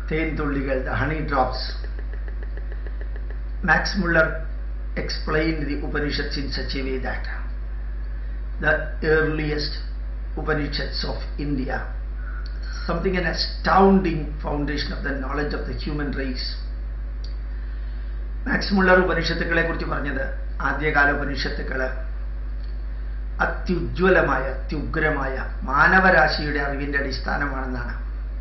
തേൻതുള്ളികൾ the honey drops Max Muller explained the Upanishads in such a way that the earliest Upanishads of India, something an astounding foundation of the knowledge of the human race. Max Muller ഉപനിഷത്തുക്കളെ കുറിച്ച് പറഞ്ഞത് ആദ്യകാല ഉപനിഷത്തുക്കള് അത്യുജ്വലമായ അത്യുഗ്രമായ മാനവരാശിയുടെ അറിവിന്റെ അടിസ്ഥാനമാണെന്നാണ്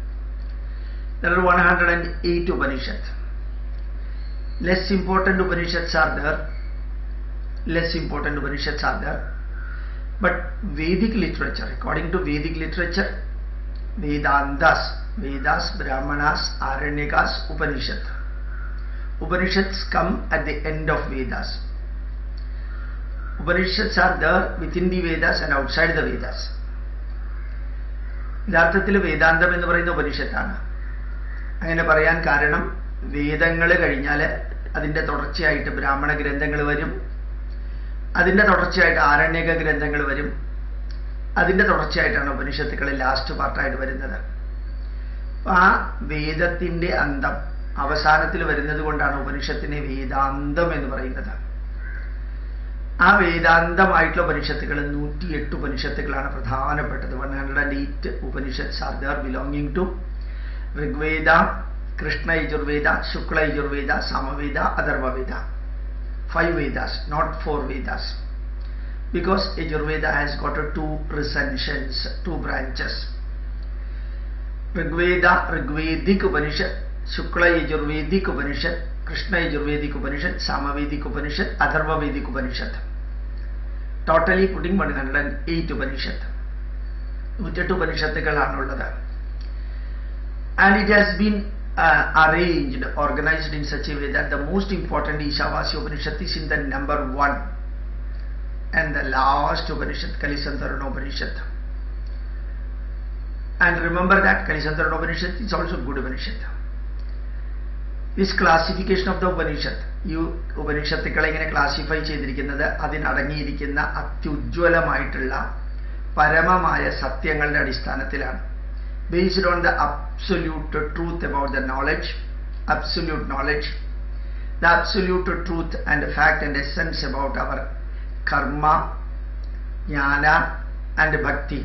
one hundred and eight Upanishad less important Upanishads are there, less important Upanishads are there, but Vedic literature, according to Vedic literature, Vedantas, Vedas, Brahmanas, Aranyakas, Upanishad. Upanishads come at the end of Vedas. Upanishads are there within the Vedas and outside the Vedas. യഥാർത്ഥത്തിൽ വേദാന്തം എന്ന് പറയുന്ന ഉപനിഷത്താണ് അങ്ങനെ പറയാൻ കാരണം വേദങ്ങൾ കഴിഞ്ഞാൽ അതിൻ്റെ തുടർച്ചയായിട്ട് ബ്രാഹ്മണ ഗ്രന്ഥങ്ങൾ വരും അതിൻ്റെ തുടർച്ചയായിട്ട് ആരണ്യക ഗ്രന്ഥങ്ങൾ വരും അതിൻ്റെ തുടർച്ചയായിട്ടാണ് ഉപനിഷത്തുക്കൾ ലാസ്റ്റ് പാർട്ടായിട്ട് വരുന്നത് അപ്പം ആ വേദത്തിൻ്റെ അന്തം അവസാനത്തിൽ വരുന്നത് കൊണ്ടാണ് ഉപനിഷത്തിനെ വേദാന്തം എന്ന് പറയുന്നത് ആ വേദാന്തമായിട്ടുള്ള ഉപനിഷത്തുകൾ നൂറ്റിയെട്ട് ഉപനിഷത്തുകളാണ് പ്രധാനപ്പെട്ടത് one hundred and eight Upanishads are their belonging to Rigveda Krishna Yajurveda Shukla Yajurveda Samaveda Atharvaveda five Vedas not four Vedas because Yajurveda has got a two recensions, two branches. Rigveda, Rigvedic Upanishad, Shukla Yajurvedic Upanishad, Krishna Yajurvedic Upanishad, Samavedic Upanishad, Atharva Vedic Upanishad. Totally putting 108 Upanishad. നൂറ്റെട്ട് ഉപനിഷത്തുകളാണുള്ളത് and it has been uh, arranged, organized in such a way that the most important Ishavasya Upanishad is in the number one and the last Upanishad, Kalisantarana Upanishad. And remember that Kalisantarana Upanishad is also good Upanishad. This classification of the Upanishad, ഈ ഉപനിഷത്തുക്കളെ ഇങ്ങനെ classify ചെയ്തിരിക്കുന്നത് അതിനടങ്ങിയിരിക്കുന്ന അത്യുജ്വലമായിട്ടുള്ള പരമമായ സത്യങ്ങളുടെ അടിസ്ഥാനത്തിലാണ് based on the absolute truth about the knowledge, absolute knowledge, the absolute truth and fact and essence about our karma, jnana and bhakti.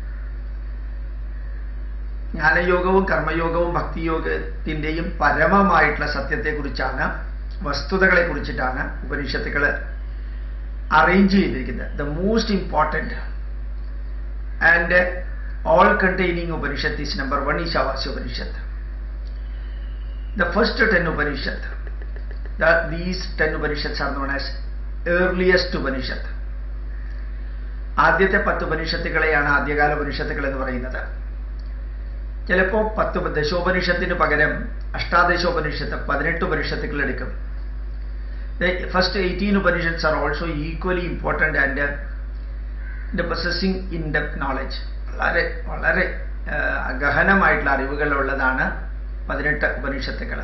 ജ്ഞാനയോഗവും കർമ്മയോഗവും ഭക്തിയോഗത്തിൻ്റെയും പരമമായിട്ടുള്ള സത്യത്തെക്കുറിച്ചാണ് വസ്തുതകളെ കുറിച്ചിട്ടാണ് ഉപനിഷത്തുക്കൾ arrange ചെയ്തിരിക്കുന്നത് the most important and all containing Upanishad is number one Ishavasya Upanishad. The first ten Upanishad, the, these ten Upanishads are known as earliest Upanishad. ആദ്യത്തെ പത്ത് ഉപനിഷത്തുകളെയാണ് ആദ്യകാല ഉപനിഷത്തുകൾ എന്ന് പറയുന്നത് ചിലപ്പോൾ പത്ത് ദശോപനിഷത്തിന് പകരം അഷ്ടാദശോപനിഷത്ത് പതിനെട്ട് ഉപനിഷത്തുകൾ എടുക്കും first eighteen Upanishads are also equally important and the possessing in depth knowledge വളരെ വളരെ ഗഹനമായിട്ടുള്ള അറിവുകളുള്ളതാണ് പതിനെട്ട് ഉപനിഷത്തുകൾ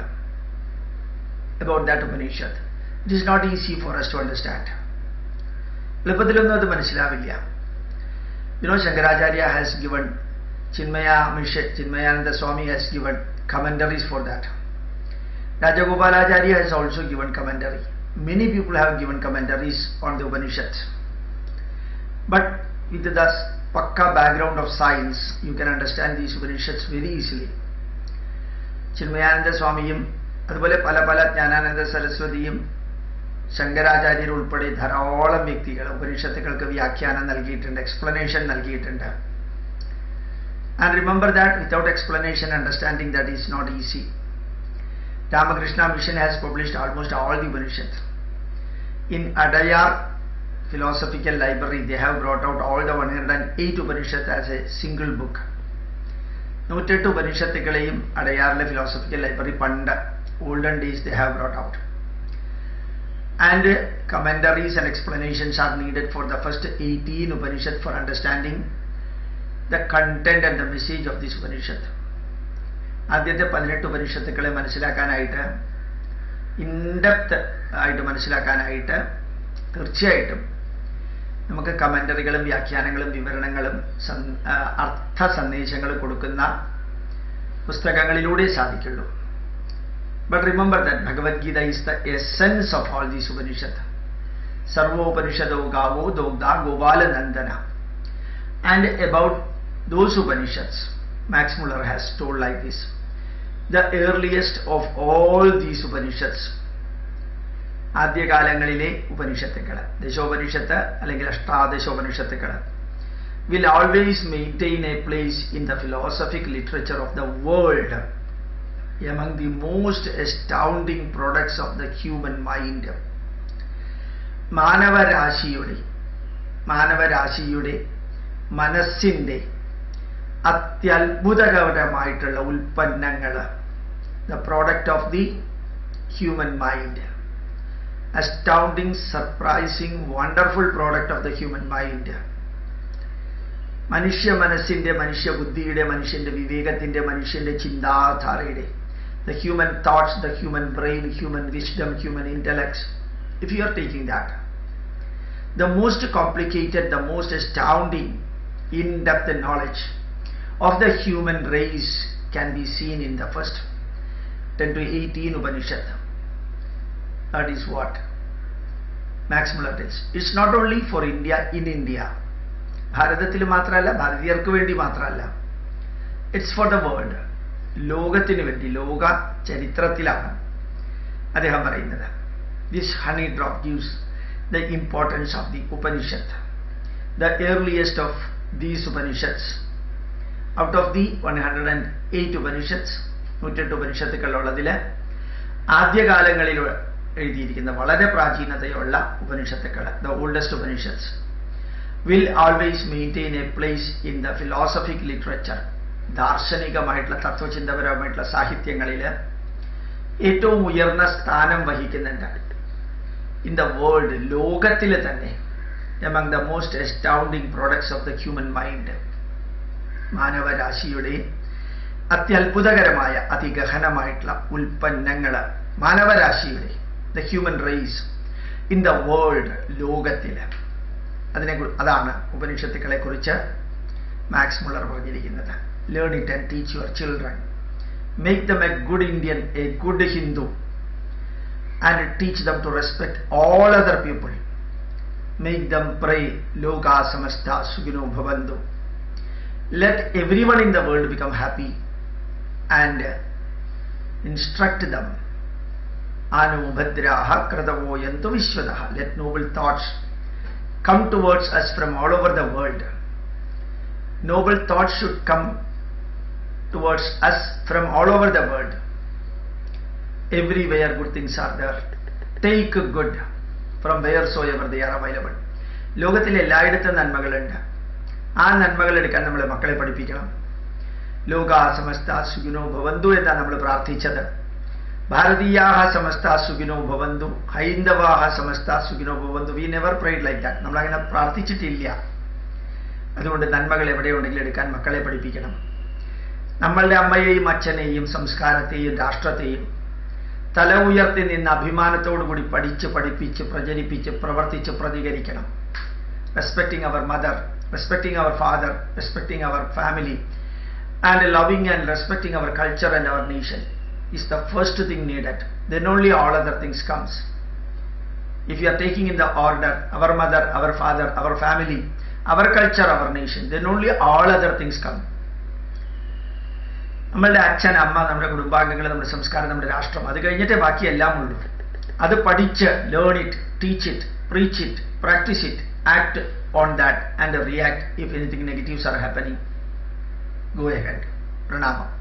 about that Upanishad it is not easy for us to understand എളുപ്പത്തിലൊന്നും അത് മനസ്സിലാവില്ല you know Shankaracharya has given Chinmaya mission Chinmayananda Swami has given commentaries for that Rajagopalachari has also given commentary many people have given commentaries on the Upanishad but with the Pakka background of science, you can understand these Upanishads very easily. Chinmayananda സ്വാമിയും അതുപോലെ പല പല ജ്ഞാനാനന്ദ സരസ്വതിയും ശങ്കരാചാര്യർ ഉൾപ്പെടെ ധാരാളം വ്യക്തികൾ ഉപനിഷത്തുക്കൾക്ക് വ്യാഖ്യാനം നൽകിയിട്ടുണ്ട് explanation നൽകിയിട്ടുണ്ട് and remember that without explanation understanding that is not easy Ramakrishna mission has published almost all the Upanishad in Adyar philosophical library they have brought out all the 108 Upanishads as a single book. നൂറ്റെട്ട് ഉപനിഷത്തുകളെയും അടയാറിലെ philosophical library പണ്ട് olden days they have brought out and commentaries and explanations are needed for the first eighteen Upanishad for understanding the content and the message of this Upanishad ആദ്യത്തെ പതിനെട്ട് ഉപനിഷത്തുക്കളെ മനസ്സിലാക്കാനായിട്ട് in-depth ആയിട്ട് മനസ്സിലാക്കാനായിട്ട് തീർച്ചയായിട്ടും നമുക്ക് കമൻ്ററികളും വ്യാഖ്യാനങ്ങളും വിവരണങ്ങളും അർത്ഥ സന്ദേശങ്ങൾ കൊടുക്കുന്ന പുസ്തകങ്ങളിലൂടെ സാധിക്കുള്ളൂ but remember that Bhagavad Gita is the essence of all these Upanishad സർവോപനിഷദോ ഗാവോ ദോഗ്ധ ഗോപാലനന്ദന and about those Upanishads, Max Muller has told like this the earliest of all these Upanishads, ആദ്യകാലങ്ങളിലെ ഉപനിഷത്തുക്കൾ ദശോപനിഷത്ത് അല്ലെങ്കിൽ അഷ്ടാദശോപനിഷത്തുക്കൾ will always maintain a place in the philosophic literature of the world among the most astounding products of the human mind. മാനവരാശിയുടെ മാനവരാശിയുടെ മനസ്സിൻ്റെ അത്യത്ഭുതകരമായിട്ടുള്ള ഉൽപ്പന്നങ്ങൾ the product of the human mind astounding surprising wonderful product of the human mind മനുഷ്യ മനസ്സിന്റെ മനുഷ്യ ബുദ്ധിയുടെ മനുഷ്യന്റെ വിവേകത്തിന്റെ മനുഷ്യന്റെ ചിന്താധാരയുടെ the human thoughts the human brain human wisdom human intellects if you are taking that the most complicated, the most astounding, in-depth knowledge of the human race can be seen in the first 10 to 18 Upanishad. That is what Max Muller tells. It's not only for India, in India. ഭാരതത്തിൽ മാത്രമല്ല ഭാരതീയർക്ക് വേണ്ടി മാത്രമല്ല it's for the world ലോകത്തിന് വേണ്ടി ലോക ചരിത്രത്തിലാണ് അദ്ദേഹം പറയുന്നത് this honey drop gives the importance of the Upanishad. The earliest of these Upanishads, out of the 108 Upanishads, നൂറ്റെട്ട് ഉപനിഷത്തുക്കളുള്ളതിൽ ആദ്യകാലങ്ങളിൽ എഴുതിയിരിക്കുന്ന വളരെ പ്രാചീനതയുള്ള ഉപനിഷത്തുക്കൾ the oldest Upanishads will always maintain a place in the philosophic literature ദാർശനികമായിട്ടുള്ള തത്വചിന്തപരമായിട്ടുള്ള സാഹിത്യങ്ങളിൽ ഏറ്റവും ഉയർന്ന സ്ഥാനം വഹിക്കുന്നുണ്ട് in the world ലോകത്തിൽ തന്നെ among the most astounding products of the human mind മാനവരാശിയുടെ അത്യത്ഭുതകരമായ അതിഗഹനമായിട്ടുള്ള ഉൽപ്പന്നങ്ങൾ മാനവരാശിയുടെ the human race in the world ലോകത്തിൽ അതിനെ അതാണ് ഉപനിഷത്തുക്കളെ കുറിച്ച് മാക്സ് മുള്ളർ പറഞ്ഞിരിക്കുന്നത് learn it and teach your children make them a good Indian a good Hindu and teach them to respect all other people. Make them pray, Loka Samasta Sugino Bhavandu. Let everyone in the world become happy and instruct them. Anu Bhadraha Kradavo Yantu Vishwadaha. Let noble thoughts come towards us from all over the world. Noble thoughts should come towards us from all over the world. everywhere good things are there take good from wheresoever they are available ലോകത്തിൽ എല്ലായിടത്തും നന്മകളുണ്ട് ആ നന്മകൾ എടുക്കാൻ നമ്മൾ മക്കളെ പഠിപ്പിക്കണം ലോക സമസ്ത സുഖിനോ ഭവന്തു എന്നാണ് നമ്മൾ പ്രാർത്ഥിച്ചത് ഭാരതീയാഹ സമസ്ത സുഖിനോ ഭവന്തു ഹൈന്ദവാഹ സമസ്ത സുഖിനോ ഭവന്തു we never prayed like that നമ്മൾ അങ്ങനെ പ്രാർത്ഥിച്ചിട്ടില്ല അതുകൊണ്ട് നന്മകൾ എവിടെയുണ്ടെങ്കിലും എടുക്കാൻ മക്കളെ പഠിപ്പിക്കണം നമ്മളുടെ അമ്മയെയും അച്ഛനെയും സംസ്കാരത്തെയും രാഷ്ട്രത്തെയും തല ഉയർത്തി നിന്ന് അഭിമാനത്തോടുകൂടി പഠിച്ച് പഠിപ്പിച്ച് പ്രചരിപ്പിച്ച് പ്രവർത്തിച്ച് പ്രതികരിക്കണം respecting our mother respecting our father respecting our family and loving and respecting our culture and our nation is the first thing needed. Then only all other things comes. If you are taking in the order our mother, our father, our family, our culture, our nation, then only all other things come. നമ്മളുടെ അച്ഛൻ അമ്മ നമ്മുടെ കുടുംബാംഗങ്ങൾ നമ്മുടെ സംസ്കാരം നമ്മുടെ രാഷ്ട്രം അത് കഴിഞ്ഞിട്ടേ ബാക്കി എല്ലാം ഉള്ളൂ അത് പഠിച്ച് learn it teach it preach it practice it act on that and react if anything negatives are happening go ahead പ്രണാമം